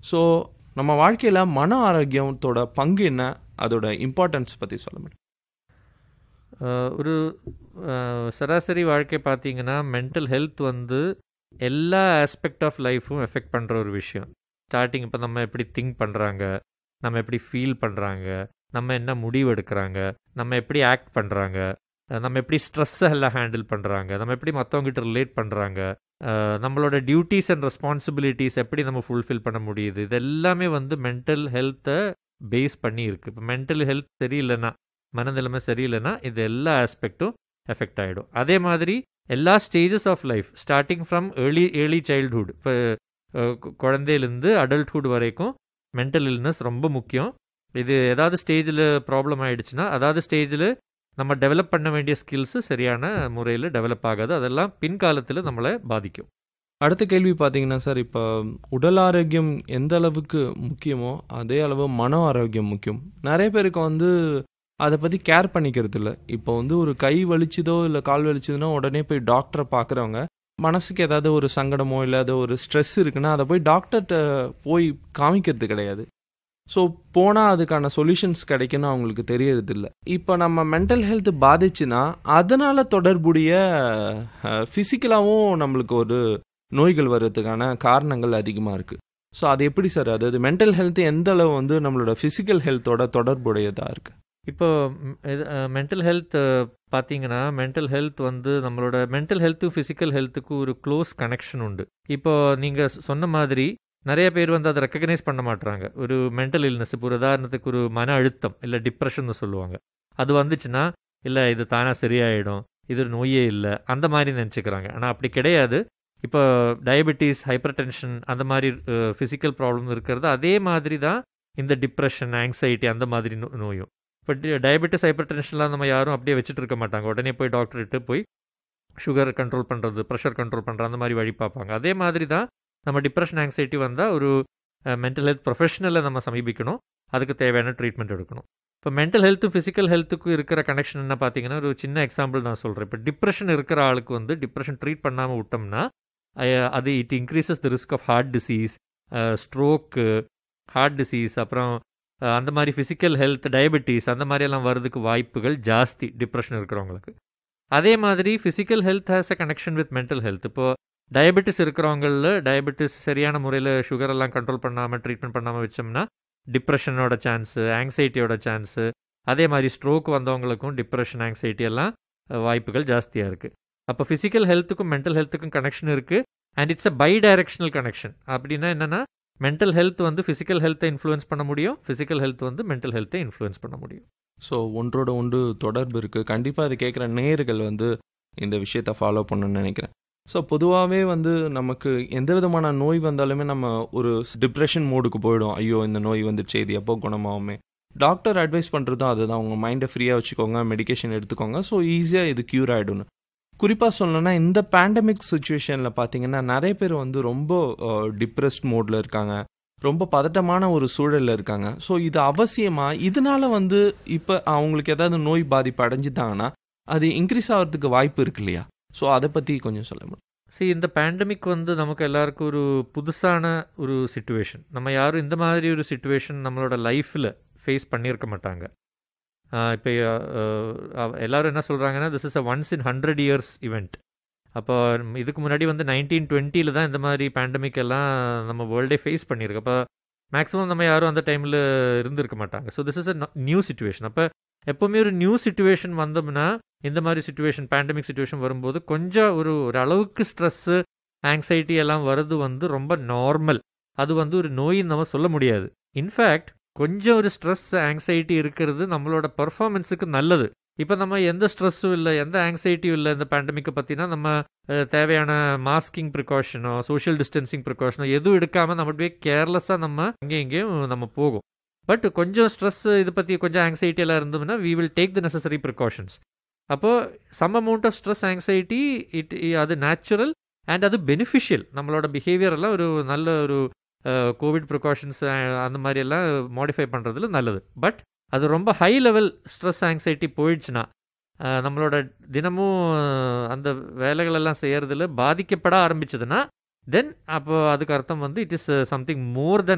so நம்ம வாழ்க்கையில் மன ஆரோக்கியத்தோட பங்கு என்ன அதோட இம்பார்ட்டன்ஸ் பற்றி சொல்ல முடியும் அஹ் ஒரு அஹ் சராசரி வாழ்க்கை பார்த்தீங்கன்னா மென்டல் ஹெல்த் வந்து எல்லா ஆஸ்பெக்ட் ஆஃப் லைஃப்பும் எஃபெக்ட் பண்ணுற ஒரு விஷயம் ஸ்டார்டிங் இப்போ நம்ம எப்படி திங்க் பண்ணுறாங்க நம்ம எப்படி ஃபீல் பண்ணுறாங்க நம்ம என்ன முடிவு எடுக்கிறாங்க நம்ம எப்படி ஆக்ட் பண்ணுறாங்க நம்ம எப்படி ஸ்ட்ரெஸ்ஸை எல்லாம் ஹேண்டில் பண்ணுறாங்க நம்ம எப்படி மற்றவங்ககிட்ட ரிலேட் பண்ணுறாங்க நம்மளோட டியூட்டிஸ் அண்ட் ரெஸ்பான்சிபிலிட்டிஸ் எப்படி நம்ம ஃபுல்ஃபில் பண்ண முடியுது இது எல்லாமே வந்து மென்டல் ஹெல்த்தை பேஸ் பண்ணி இருக்குது இப்போ மென்டல் ஹெல்த் சரியில்லைன்னா மனநிலைமை சரியில்லைன்னா இது எல்லா ஆஸ்பெக்டும் எஃபெக்ட் ஆகிடும் அதே மாதிரி எல்லா stages of life starting from early early childhood இப்போ குழந்தையிலேருந்து அடல்ட்ஹுட் வரைக்கும் மென்டல் இல்னஸ் ரொம்ப முக்கியம் இது ஏதாவது ஸ்டேஜில் ப்ராப்ளம் ஆயிடுச்சுன்னா அதாவது ஸ்டேஜில் நம்ம டெவலப் பண்ண வேண்டிய ஸ்கில்ஸு சரியான முறையில் டெவலப் ஆகாது அதெல்லாம் பின்காலத்தில் நம்மளை பாதிக்கும் அடுத்த கேள்வி பார்த்தீங்கன்னா சார் இப்போ உடல் ஆரோக்கியம் எந்த அளவுக்கு முக்கியமோ அதே அளவு மன ஆரோக்கியம் முக்கியம் நிறைய பேருக்கு வந்து அதை பற்றி கேர் பண்ணிக்கிறது இல்லை இப்போ வந்து ஒரு கை வலிச்சுதோ இல்லை கால் வலிச்சுதுன்னா உடனே போய் டாக்டரை பார்க்குறவங்க மனசுக்கு ஏதாவது ஒரு சங்கடமோ இல்லை அது ஒரு ஸ்ட்ரெஸ் இருக்குன்னா அதை போய் டாக்டர்கிட்ட போய் காமிக்கிறது கிடையாது ஸோ போனால் அதுக்கான சொல்யூஷன்ஸ் கிடைக்குன்னு அவங்களுக்கு தெரியறது இல்லை இப்போ நம்ம மென்டல் ஹெல்த் பாதிச்சுன்னா அதனால தொடர்புடைய ஃபிசிக்கலாகவும் நம்மளுக்கு ஒரு நோய்கள் வர்றதுக்கான காரணங்கள் அதிகமாக இருக்குது ஸோ அது எப்படி சார் அதாவது மென்டல் ஹெல்த் எந்த அளவு வந்து நம்மளோட ஃபிசிக்கல் ஹெல்த்தோட தொடர்புடையதாக இருக்குது இப்போ மென்டல் ஹெல்த் பார்த்தீங்கன்னா மென்டல் ஹெல்த் வந்து நம்மளோட மென்டல் ஹெல்த்து ஃபிசிக்கல் ஹெல்த்துக்கு ஒரு க்ளோஸ் கனெக்ஷன் உண்டு இப்போ நீங்கள் சொன்ன மாதிரி நிறைய பேர் வந்து அதை ரெக்கக்னைஸ் பண்ண மாட்டுறாங்க ஒரு மென்டல் இல்னஸ் இப்போ ஒரு உதாரணத்துக்கு ஒரு மன அழுத்தம் இல்லை டிப்ரெஷன் சொல்லுவாங்க அது வந்துச்சுன்னா இல்லை இது தானாக சரியாயிடும் இது ஒரு நோயே இல்லை அந்த மாதிரி நினச்சிக்கிறாங்க ஆனால் அப்படி கிடையாது இப்போ டயபெட்டிஸ் ஹைப்பர் டென்ஷன் அந்த மாதிரி ஃபிசிக்கல் ப்ராப்ளம் இருக்கிறது அதே மாதிரி தான் இந்த டிப்ரெஷன் ஆங்ஸைட்டி அந்த மாதிரி நோ நோயும் இப்போ டயபெட்டிஸ் ஹைப்பர் டென்ஷன்லாம் நம்ம யாரும் அப்படியே வச்சுட்டு இருக்க மாட்டாங்க உடனே போய் டாக்டர்கிட்ட போய் சுகர் கண்ட்ரோல் பண்ணுறது ப்ரெஷர் கண்ட்ரோல் பண்ணுற அந்த மாதிரி வழி பார்ப்பாங்க அதே மாதிரி தான் நம்ம டிப்ரெஷன் ஆங்ஸைட்டி வந்தால் ஒரு மென்டல் ஹெல்த் ப்ரொஃபஷனலை நம்ம சமீபிக்கணும் அதுக்கு தேவையான ட்ரீட்மெண்ட் எடுக்கணும் இப்போ மென்டல் ஹெல்த்து ஃபிசிக்கல் ஹெல்த்துக்கும் இருக்கிற கனெக்ஷன் என்ன பார்த்தீங்கன்னா ஒரு சின்ன எக்ஸாம்பிள் நான் சொல்கிறேன் இப்போ டிப்ரெஷன் இருக்கிற ஆளுக்கு வந்து டிப்ரெஷன் ட்ரீட் பண்ணாமல் விட்டோம்னா அது it increases the risk of heart disease ஸ்ட்ரோக்கு ஹார்ட் டிசீஸ் அப்புறம் அந்த மாதிரி ஃபிசிக்கல் ஹெல்த் டயபெட்டிஸ் அந்த மாதிரியெல்லாம் வர்றதுக்கு வாய்ப்புகள் ஜாஸ்தி டிப்ரெஷன் இருக்கிறவங்களுக்கு அதே மாதிரி physical health has a connection with mental health இப்போது டயபெட்டிஸ் இருக்கிறவங்களில் டயபெட்டிஸ் சரியான முறையில் சுகர் எல்லாம் கண்ட்ரோல் பண்ணாமல் ட்ரீட்மெண்ட் பண்ணாமல் வச்சோம்னா டிப்ரெஷனோட சான்ஸு ஆங்ஸைட்டியோட சான்ஸு அதே மாதிரி ஸ்ட்ரோக் வந்தவங்களுக்கும் டிப்ரெஷன் ஆங்ஸைட்டி எல்லாம் வாய்ப்புகள் ஜாஸ்தியாக இருக்குது அப்போ ஃபிசிக்கல் ஹெல்த்துக்கும் மென்டல் ஹெல்த்துக்கும் கனெக்ஷன் இருக்குது and it's a bidirectional connection அப்படின்னா என்னென்னா மென்டல் ஹெல்த் வந்து ஃபிசிக்கல் ஹெல்த்தை இன்ஃப்ளூயன்ஸ் பண்ண முடியும் ஃபிசிக்கல் ஹெல்த் வந்து மென்டல் ஹெல்த்தை இன்ஃப்ளூயன்ஸ் பண்ண முடியும் ஸோ ஒன்றோட ஒன்று தொடர்பு இருக்குது கண்டிப்பாக அது கேட்குற நேர்கள் வந்து இந்த விஷயத்தை ஃபாலோ பண்ணணும்னு நினைக்கிறேன் ஸோ பொதுவாகவே வந்து நமக்கு எந்த விதமான நோய் வந்தாலுமே நம்ம ஒரு டிப்ரெஷன் மோடுக்கு போயிடும் ஐயோ இந்த நோய் வந்துடுச்சு இது எப்போ குணமாகுமே டாக்டர் அட்வைஸ் பண்ணுறதும் அதுதான் உங்கள் மைண்டை ஃப்ரீயாக வச்சுக்கோங்க மெடிக்கேஷன் எடுத்துக்கோங்க ஸோ ஈஸியாக இது க்யூர் ஆகிடும்னு குறிப்பாக சொல்லணும்னா இந்த பேண்டமிக் சுச்சுவேஷனில் பார்த்தீங்கன்னா நிறைய பேர் வந்து ரொம்ப டிப்ரெஸ்ட் மோடில் இருக்காங்க ரொம்ப பதட்டமான ஒரு சூழலில் இருக்காங்க ஸோ இது அவசியமாக இதனால வந்து இப்போ அவங்களுக்கு ஏதாவது நோய் பாதிப்பு அடைஞ்சிட்டாங்கன்னா அது இன்க்ரீஸ் ஆகிறதுக்கு வாய்ப்பு இருக்கு இல்லையா ஸோ அதை பற்றி கொஞ்சம் சொல்ல முடியும் சி இந்த பேண்டமிக் வந்து நமக்கு எல்லாருக்கும் ஒரு புதுசான ஒரு சுச்சுவேஷன் நம்ம யாரும் இந்த மாதிரி ஒரு சுச்சுவேஷன் நம்மளோட லைஃப்பில் ஃபேஸ் பண்ணியிருக்க மாட்டாங்க இப்போ எல்லோரும் என்ன சொல்கிறாங்கன்னா this is a once in hundred years event அப்போ இதுக்கு முன்னாடி வந்து நைன்டீன் டுவெண்ட்டியில் தான் இந்த மாதிரி பேண்டமிக் எல்லாம் நம்ம வேர்ல்டே ஃபேஸ் பண்ணியிருக்கு அப்போ மேக்ஸிமம் நம்ம யாரும் அந்த டைமில் இருந்திருக்க மாட்டாங்க so this is a new situation அப்போ எப்போவுமே ஒரு நியூ சுச்சுவேஷன் வந்தோம்னா இந்த மாதிரி சுச்சுவேஷன் பேண்டமிக் சுச்சுவேஷன் வரும்போது கொஞ்சம் ஒரு ஒரு அளவுக்கு ஸ்ட்ரெஸ்ஸு ஆங்ஸைட்டி எல்லாம் வர்றது வந்து ரொம்ப நார்மல் அது வந்து ஒரு நோயின்னு நம்ம சொல்ல முடியாது இன்ஃபேக்ட் கொஞ்சம் ஒரு ஸ்ட்ரெஸ் ஆங்ஸைட்டி இருக்கிறது நம்மளோட பர்ஃபார்மன்ஸுக்கு நல்லது இப்போ நம்ம எந்த ஸ்ட்ரெஸ்ஸும் இல்லை எந்த ஆங்ஸைட்டியும் இல்லை இந்த பேண்டமிக்கை பற்றினா நம்ம தேவையான மாஸ்கிங் ப்ரிகாஷனோ சோஷியல் டிஸ்டன்சிங் ப்ரிகாஷனோ எதுவும் எடுக்காமல் நம்ம அப்படியே கேர்லெஸ்ஸாக நம்ம அங்கேயும் இங்கேயும் நம்ம போகும் பட் கொஞ்சம் ஸ்ட்ரெஸ் இதை பற்றி கொஞ்சம் ஆங்ஸைட்டி எல்லாம் இருந்தோம்னா we will take the necessary precautions அப்போது some amount of stress anxiety it அது நேச்சுரல் அண்ட் அது பெனிஃபிஷியல் நம்மளோட பிஹேவியர் எல்லாம் ஒரு நல்ல ஒரு கோவிட் ப்ரிகாஷன்ஸ் அந்த மாதிரி எல்லாம் மாடிஃபை பண்ணுறதுல நல்லது பட் அது ரொம்ப ஹை லெவல் ஸ்ட்ரெஸ் ஆங்ஸைட்டி போயிடுச்சுன்னா நம்மளோட தினமும் அந்த வேலைகளெல்லாம் செய்கிறதுல பாதிக்கப்பட ஆரம்பிச்சதுன்னா தென் அப்போ அதுக்கு அர்த்தம் வந்து it is something more then